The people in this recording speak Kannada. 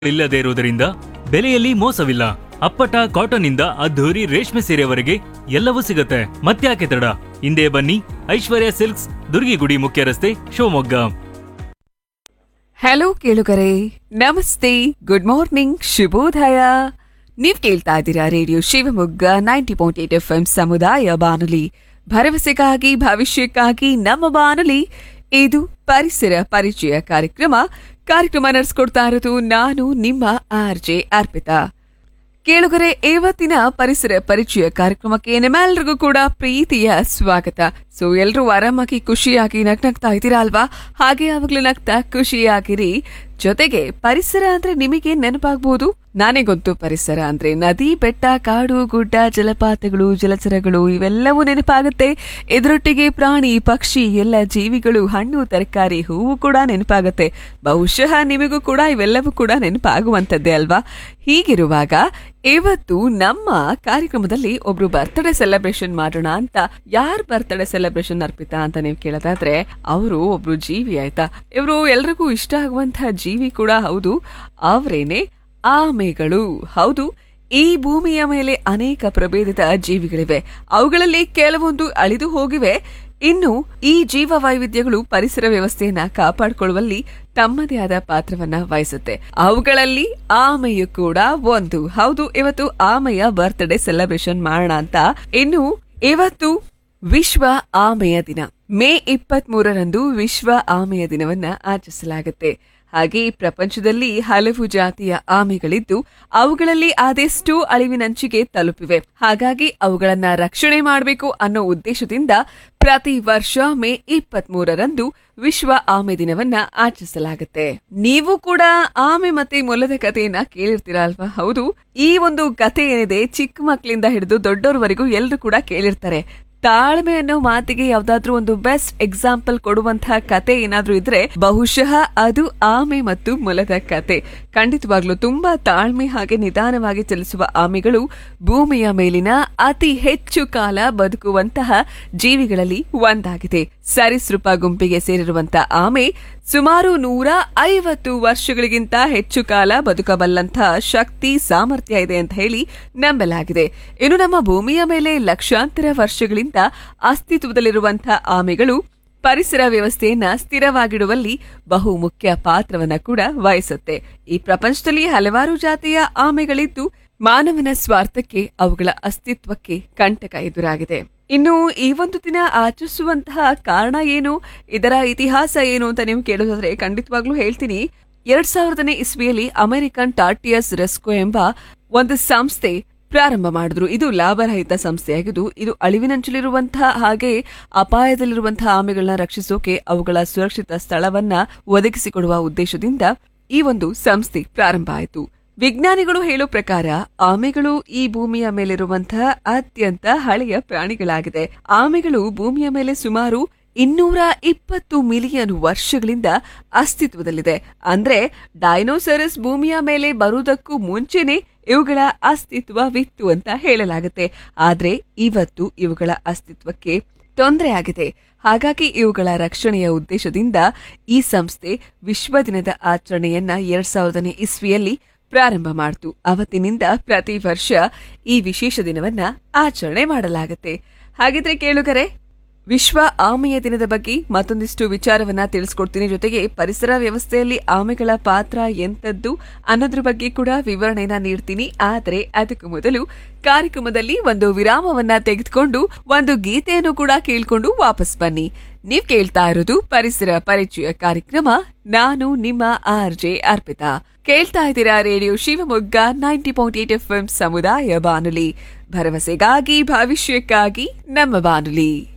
ಇಲ್ಲದೆ ಇರುವುದರಿಂದ ಬೆಲೆಯಲ್ಲಿ ಮೋಸವಿಲ್ಲ ಅಪ್ಪಟ ಕಾಟನ್ ಇಂದ ಅದ್ಧೂರಿ ರೇಷ್ಮೆ ಸೀರೆವರೆಗೆ ಎಲ್ಲವೂ ಸಿಗುತ್ತೆ ಮತ್ತ್ಯಾಕೆ ತಡ ಹಿಂದೆ ಬನ್ನಿ ಐಶ್ವರ್ಯ ಸಿಲ್ಕ್ಸ್ ದುರ್ಗಿಗುಡಿ ಮುಖ್ಯ ರಸ್ತೆ ಶಿವಮೊಗ್ಗ ಹಲೋ ಕೇಳುಗರೆ ನಮಸ್ತೆ ಗುಡ್ ಮಾರ್ನಿಂಗ್ ಶುಭೋದಯ ನೀವ್ ಕೇಳ್ತಾ ಇದ್ದೀರಾ radio Shivamogga ninety point eight F M ಸಮುದಾಯ ಬಾನುಲಿ ಭರವಸೆಗಾಗಿ ಭವಿಷ್ಯಕ್ಕಾಗಿ ನಮ್ಮ ಬಾನುಲಿ ಇದು ಪರಿಸರ ಪರಿಚಯ ಕಾರ್ಯಕ್ರಮ ಕಾರ್ಯಕ್ರಮ ನಡೆಸ್ಕೊಡ್ತಾ ಇರೋದು ನಾನು ನಿಮ್ಮ ಆರ್ ಜೆ ಅರ್ಪಿತಾ ಕೇಳುಗರೆ ಇವತ್ತಿನ ಪರಿಸರ ಪರಿಚಯ ಕಾರ್ಯಕ್ರಮಕ್ಕೆ ನಿಮ್ಮೆಲ್ರಿಗೂ ಕೂಡ ಪ್ರೀತಿಯ ಸ್ವಾಗತ ಸೊ ಎಲ್ರೂ ಆರಾಮಾಗಿ ಖುಷಿಯಾಗಿ ನಗ್ನಗ್ತಾ ಇದ್ದೀರಾ ಅಲ್ವಾ ಹಾಗೆ ಯಾವಾಗ್ಲೂ ನಗ್ತಾ ಖುಷಿಯಾಗಿರಿ ಜೊತೆಗೆ ಪರಿಸರ ಅಂದ್ರೆ ನಿಮಗೆ ನೆನಪಾಗ್ಬೋದು ನಾನೇ ಗೊತ್ತು ಪರಿಸರ ಅಂದ್ರೆ ನದಿ ಬೆಟ್ಟ ಕಾಡು ಗುಡ್ಡ ಜಲಪಾತಗಳು ಜಲಚರಗಳು ಇವೆಲ್ಲವೂ ನೆನಪಾಗುತ್ತೆ ಇದರೊಟ್ಟಿಗೆ ಪ್ರಾಣಿ ಪಕ್ಷಿ ಎಲ್ಲ ಜೀವಿಗಳು ಹಣ್ಣು ತರಕಾರಿ ಹೂವು ಕೂಡ ನೆನಪಾಗುತ್ತೆ ಬಹುಶಃ ನಿಮಗೂ ಕೂಡ ಇವೆಲ್ಲವೂ ಕೂಡ ನೆನಪಾಗುವಂತದ್ದೇ ಅಲ್ವಾ ಹೀಗಿರುವಾಗ ಇವತ್ತು ನಮ್ಮ ಕಾರ್ಯಕ್ರಮದಲ್ಲಿ ಒಬ್ರು ಬರ್ತ್ಡೇ ಸೆಲೆಬ್ರೇಷನ್ ಮಾಡೋಣ ಅಂತ ಯಾರ್ ಬರ್ತ್ಡೇ ಸೆಲೆಬ್ರೇಷನ್ ಅರ್ಪಿತಾ ಅಂತ ನೀವು ಕೇಳೋದಾದ್ರೆ ಅವರು ಒಬ್ರು ಜೀವಿ ಆಯ್ತಾ ಇವರು ಎಲ್ರಿಗೂ ಇಷ್ಟ ಆಗುವಂತಹ ಜೀವಿ ಕೂಡ ಹೌದು ಅವರೇನೆ ಆಮೆಗಳು ಹೌದು ಈ ಭೂಮಿಯ ಮೇಲೆ ಅನೇಕ ಪ್ರಭೇದದ ಜೀವಿಗಳಿವೆ ಅವುಗಳಲ್ಲಿ ಕೆಲವೊಂದು ಅಳಿದು ಹೋಗಿವೆ ಇನ್ನು ಈ ಜೀವ ವೈವಿಧ್ಯಗಳು ಪರಿಸರ ವ್ಯವಸ್ಥೆಯನ್ನ ಕಾಪಾಡಿಕೊಳ್ಳುವಲ್ಲಿ ತಮ್ಮದೇ ಆದ ಪಾತ್ರವನ್ನ ವಹಿಸುತ್ತೆ ಅವುಗಳಲ್ಲಿ ಆಮೆಯು ಕೂಡ ಒಂದು ಹೌದು ಇವತ್ತು ಆಮೆಯ ಬರ್ತ್ಡೇ ಸೆಲೆಬ್ರೇಷನ್ ಮಾಡೋಣ ಅಂತ ಇನ್ನು ಇವತ್ತು ವಿಶ್ವ ಆಮೆಯ ದಿನ ಮೇ ಇಪ್ಪತ್ತ್ ಮೂರರಂದು ವಿಶ್ವ ಆಮೆಯ ದಿನವನ್ನ ಆಚರಿಸಲಾಗುತ್ತೆ ಹಾಗೆ ಈ ಪ್ರಪಂಚದಲ್ಲಿ ಹಲವು ಜಾತಿಯ ಆಮೆಗಳಿದ್ದು ಅವುಗಳಲ್ಲಿ ಅದೆಷ್ಟೋ ಅಳಿವಿನಂಚಿಗೆ ತಲುಪಿವೆ ಹಾಗಾಗಿ ಅವುಗಳನ್ನ ರಕ್ಷಣೆ ಮಾಡಬೇಕು ಅನ್ನೋ ಉದ್ದೇಶದಿಂದ ಪ್ರತಿ ವರ್ಷ ಮೇ ಇಪ್ಪತ್ತ್ ಮೂರರಂದು ವಿಶ್ವ ಆಮೆ ದಿನವನ್ನ ಆಚರಿಸಲಾಗುತ್ತೆ ನೀವು ಕೂಡ ಆಮೆ ಮತ್ತೆ ಮೊಲದ ಕಥೆಯನ್ನ ಕೇಳಿರ್ತೀರ ಅಲ್ವಾ ಹೌದು ಈ ಒಂದು ಕಥೆ ಏನಿದೆ ಚಿಕ್ಕ ಮಕ್ಕಳಿಂದ ಹಿಡಿದು ದೊಡ್ಡೋರ್ವರೆಗೂ ಎಲ್ಲರೂ ಕೂಡ ಕೇಳಿರ್ತಾರೆ ತಾಳ್ಮೆ ಅನ್ನೋ ಮಾತಿಗೆ ಯಾವ್ದಾದ್ರೂ ಒಂದು ಬೆಸ್ಟ್ ಎಕ್ಸಾಂಪಲ್ ಕೊಡುವಂತಹ ಕತೆ ಏನಾದ್ರೂ ಇದ್ರೆ ಬಹುಶಃ ಅದು ಆಮೆ ಮತ್ತು ಮೊಲದ ಕತೆ ಖಂಡಿತವಾಗ್ಲೂ ತುಂಬಾ ತಾಳ್ಮೆ ಹಾಗೆ ನಿಧಾನವಾಗಿ ಚಲಿಸುವ ಆಮೆಗಳು ಭೂಮಿಯ ಮೇಲಿನ ಅತಿ ಹೆಚ್ಚು ಕಾಲ ಬದುಕುವಂತಹ ಜೀವಿಗಳಲ್ಲಿ ಒಂದಾಗಿದೆ ಸರಿಸೃಪ ಗುಂಪಿಗೆ ಸೇರಿರುವಂತಹ ಆಮೆ ಸುಮಾರು ನೂರ ಐವತ್ತು ವರ್ಷಗಳಿಗಿಂತ ಹೆಚ್ಚು ಕಾಲ ಬದುಕಬಲ್ಲಂತಹ ಶಕ್ತಿ ಸಾಮರ್ಥ್ಯ ಇದೆ ಅಂತ ಹೇಳಿ ನಂಬಲಾಗಿದೆ ಇನ್ನು ನಮ್ಮ ಭೂಮಿಯ ಮೇಲೆ ಲಕ್ಷಾಂತರ ವರ್ಷಗಳಿಂದ ಅಸ್ತಿತ್ವದಲ್ಲಿರುವಂತಹ ಆಮೆಗಳು ಪರಿಸರ ವ್ಯವಸ್ಥೆಯನ್ನ ಸ್ಥಿರವಾಗಿಡುವಲ್ಲಿ ಬಹು ಮುಖ್ಯ ಪಾತ್ರವನ್ನ ಕೂಡ ವಹಿಸುತ್ತೆ ಈ ಪ್ರಪಂಚದಲ್ಲಿ ಹಲವಾರು ಜಾತಿಯ ಆಮೆಗಳಿದ್ದು ಮಾನವನ ಸ್ವಾರ್ಥಕ್ಕೆ ಅವುಗಳ ಅಸ್ತಿತ್ವಕ್ಕೆ ಕಂಟಕ ಎದುರಾಗಿದೆ ಇನ್ನು ಈ ಒಂದು ದಿನ ಆಚರಿಸುವಂತಹ ಕಾರಣ ಏನು ಇದರ ಇತಿಹಾಸ ಏನು ಅಂತ ನೀವು ಕೇಳೋದಾದ್ರೆ ಖಂಡಿತವಾಗ್ಲೂ ಹೇಳ್ತೀನಿ ಎರಡ್ ಸಾವಿರದನೇ ಇಸ್ವಿಯಲ್ಲಿ ಅಮೆರಿಕನ್ ಟಾರ್ಟಿಯಸ್ ರೆಸ್ಕೋ ಎಂಬ ಒಂದು ಸಂಸ್ಥೆ ಪ್ರಾರಂಭ ಮಾಡಿದ್ರು ಇದು ಲಾಭರಹಿತ ಸಂಸ್ಥೆಯಾಗಿದ್ದು ಇದು ಅಳಿವಿನಂಚಲಿರುವಂತಹ ಹಾಗೆ ಅಪಾಯದಲ್ಲಿರುವಂತಹ ಆಮೆಗಳನ್ನ ರಕ್ಷಿಸೋಕೆ ಅವುಗಳ ಸುರಕ್ಷಿತ ಸ್ಥಳವನ್ನ ಒದಗಿಸಿಕೊಡುವ ಉದ್ದೇಶದಿಂದ ಈ ಒಂದು ಸಂಸ್ಥೆ ಪ್ರಾರಂಭ ಆಯಿತು ವಿಜ್ಞಾನಿಗಳು ಹೇಳೋ ಪ್ರಕಾರ ಆಮೆಗಳು ಈ ಭೂಮಿಯ ಮೇಲಿರುವಂತಹ ಅತ್ಯಂತ ಹಳೆಯ ಪ್ರಾಣಿಗಳಾಗಿದೆ ಆಮೆಗಳು ಭೂಮಿಯ ಮೇಲೆ ಸುಮಾರು ಇನ್ನೂರ ಇಪ್ಪತ್ತು ಮಿಲಿಯನ್ ವರ್ಷಗಳಿಂದ ಅಸ್ತಿತ್ವದಲ್ಲಿದೆ ಅಂದ್ರೆ ಡೈನೋಸರಸ್ ಭೂಮಿಯ ಮೇಲೆ ಬರುವುದಕ್ಕೂ ಮುಂಚೆನೆ ಇವುಗಳ ಅಸ್ತಿತ್ವವಿತ್ತು ಅಂತ ಹೇಳಲಾಗುತ್ತೆ ಆದ್ರೆ ಇವತ್ತು ಇವುಗಳ ಅಸ್ತಿತ್ವಕ್ಕೆ ತೊಂದರೆ ಆಗಿದೆ ಹಾಗಾಗಿ ಇವುಗಳ ರಕ್ಷಣೆಯ ಉದ್ದೇಶದಿಂದ ಈ ಸಂಸ್ಥೆ ವಿಶ್ವ ದಿನದ ಆಚರಣೆಯನ್ನ ಎರಡ್ ಸಾವಿರದನೇ ಇಸ್ವಿಯಲ್ಲಿ ಪ್ರಾರಂಭ ಮಾಡಿತು ಅವತ್ತಿನಿಂದ ಪ್ರತಿ ವರ್ಷ ಈ ವಿಶೇಷ ದಿನವನ್ನ ಆಚರಣೆ ಮಾಡಲಾಗುತ್ತೆ ಹಾಗಿದ್ರೆ ಕೇಳುಗರೆ ವಿಶ್ವ ಆಮೆಯ ದಿನದ ಬಗ್ಗೆ ಮತ್ತೊಂದಿಷ್ಟು ವಿಚಾರವನ್ನ ತಿಳಿಸ್ಕೊಡ್ತೀನಿ ಜೊತೆಗೆ ಪರಿಸರ ವ್ಯವಸ್ಥೆಯಲ್ಲಿ ಆಮೆಗಳ ಪಾತ್ರ ಎಂತದ್ದು ಅನ್ನೋದ್ರ ಬಗ್ಗೆ ಕೂಡ ವಿವರಣೆನ ನೀಡ್ತೀನಿ ಆದರೆ ಅದಕ್ಕೂ ಮೊದಲು ಕಾರ್ಯಕ್ರಮದಲ್ಲಿ ಒಂದು ವಿರಾಮವನ್ನ ತೆಗೆದುಕೊಂಡು ಒಂದು ಗೀತೆಯನ್ನು ಕೂಡ ಕೇಳ್ಕೊಂಡು ವಾಪಸ್ ಬನ್ನಿ ನೀವ್ ಕೇಳ್ತಾ ಇರೋದು ಪರಿಸರ ಪರಿಚಯ ಕಾರ್ಯಕ್ರಮ ನಾನು ನಿಮ್ಮ ಆರ್ ಜೆ ಅರ್ಪಿತಾ ಕೇಳ್ತಾ ಇದ್ದೀರಾ radio Shivamogga ninety point eight F ಸಮುದಾಯ ಬಾನುಲಿ ಭರವಸೆಗಾಗಿ ಭವಿಷ್ಯಕ್ಕಾಗಿ ನಮ್ಮ ಬಾನುಲಿ